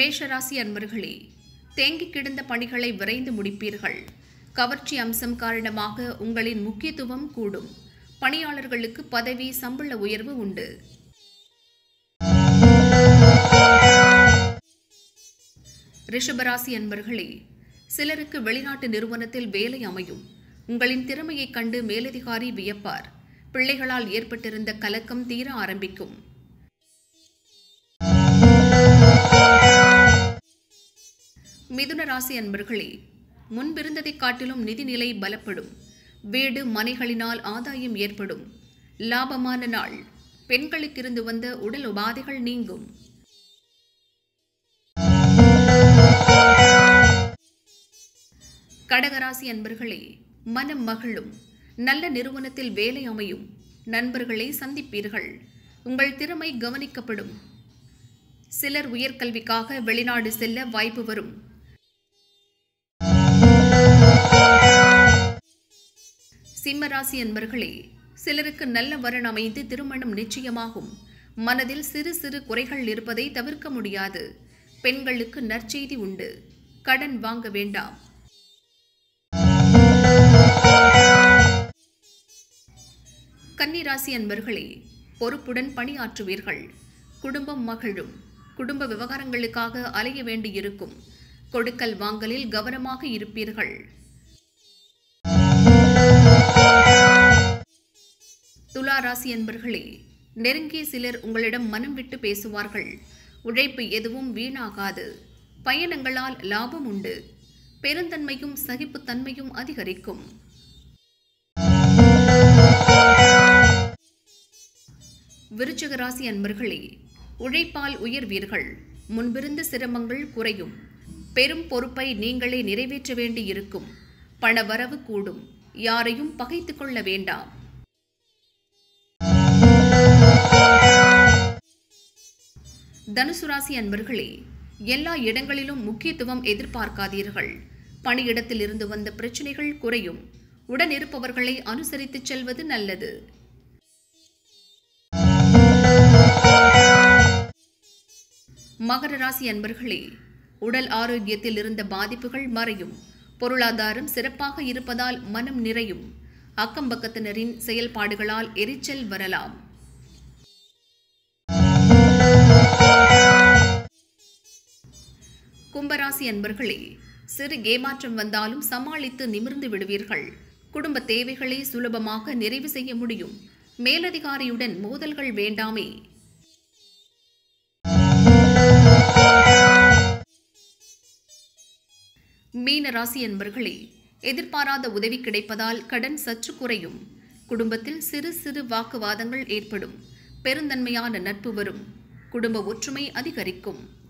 மேஷராசி அன்பர்களே தேங்கி கிடந்த பணிகளை விரைந்து முடிப்பீர்கள் கவர்ச்சி அம்சம் காரணமாக உங்களின் முக்கியத்துவம் கூடும் பணியாளர்களுக்கு பதவி சம்பள உயர்வு உண்டு ரிஷபராசி அன்பர்களே சிலருக்கு வெளிநாட்டு நிறுவனத்தில் வேலை அமையும் உங்களின் திறமையைக் கண்டு மேலதிகாரி வியப்பார் பிள்ளைகளால் ஏற்பட்டிருந்த கலக்கம் தீர ஆரம்பிக்கும் மிதுன ராசி அன்பர்களே முன்பிருந்ததைக் காட்டிலும் நிதிநிலை பலப்படும் வீடு மனைகளினால் ஆதாயம் ஏற்படும் லாபமான நாள் பெண்களுக்கிருந்து வந்த உடல் உபாதைகள் நீங்கும் கடகராசி அன்பர்களே மனம் மகிழும் நல்ல நிறுவனத்தில் வேலை அமையும் நண்பர்களை சந்திப்பீர்கள் உங்கள் திறமை கவனிக்கப்படும் சிலர் உயர்கல்விக்காக வெளிநாடு செல்ல வாய்ப்பு வரும் சிம்மராசி அன்பர்களே சிலருக்கு நல்ல வரன் அமைந்து திருமணம் நிச்சயமாகும் மனதில் சிறு சிறு குறைகள் இருப்பதை தவிர்க்க முடியாது பெண்களுக்கு நற்செய்தி உண்டு கடன் வாங்க வேண்டாம் கன்னிராசி அன்பர்களே பொறுப்புடன் பணியாற்றுவீர்கள் குடும்பம் மகிழும் குடும்ப விவகாரங்களுக்காக அலைய வேண்டியிருக்கும் கொடுக்கல் வாங்கலில் கவனமாக இருப்பீர்கள் துலா ராசி அன்பர்களே நெருங்கிய சிலர் உங்களிடம் மனம் விட்டு பேசுவார்கள் உழைப்பு எதுவும் வீணாகாது பயணங்களால் லாபம் உண்டு பெருந்தன்மையும் சகிப்புத்தன்மையும் அதிகரிக்கும் விருச்சிக ராசி அன்பர்களே உழைப்பால் உயர்வீர்கள் முன்பிருந்த சிரமங்கள் குறையும் பெரும் பொறுப்பை நீங்களே நிறைவேற்ற வேண்டியிருக்கும் பணவரவு கூடும் யாரையும் பகைத்துக் கொள்ள வேண்டாம் தனுசு ராசி அன்பர்களே எல்லா இடங்களிலும் முக்கியத்துவம் எதிர்பார்க்காதீர்கள் பணியிடத்தில் இருந்து வந்த பிரச்சனைகள் குறையும் உடன் இருப்பவர்களை அனுசரித்துச் செல்வது நல்லது மகர ராசி அன்பர்களே உடல் ஆரோக்கியத்தில் இருந்த பாதிப்புகள் மறையும் பொருளாதாரம் சிறப்பாக இருப்பதால் மனம் நிறையும் அக்கம்பக்கத்தினரின் செயல்பாடுகளால் எரிச்சல் வரலாம் கும்பராசி அன்பர்களே சிறு ஏமாற்றம் வந்தாலும் சமாளித்து நிமிர்ந்து விடுவீர்கள் குடும்ப தேவைகளை சுலபமாக நிறைவு செய்ய முடியும் மேலதிகாரியுடன் மோதல்கள் வேண்டாமே மீன ராசி அன்பர்களே எதிர்பாராத உதவி கிடைப்பதால் கடன் சற்று குறையும் குடும்பத்தில் சிறு சிறு வாக்குவாதங்கள் ஏற்படும் பெருந்தன்மையான நட்பு வரும் குடும்ப ஒற்றுமை அதிகரிக்கும்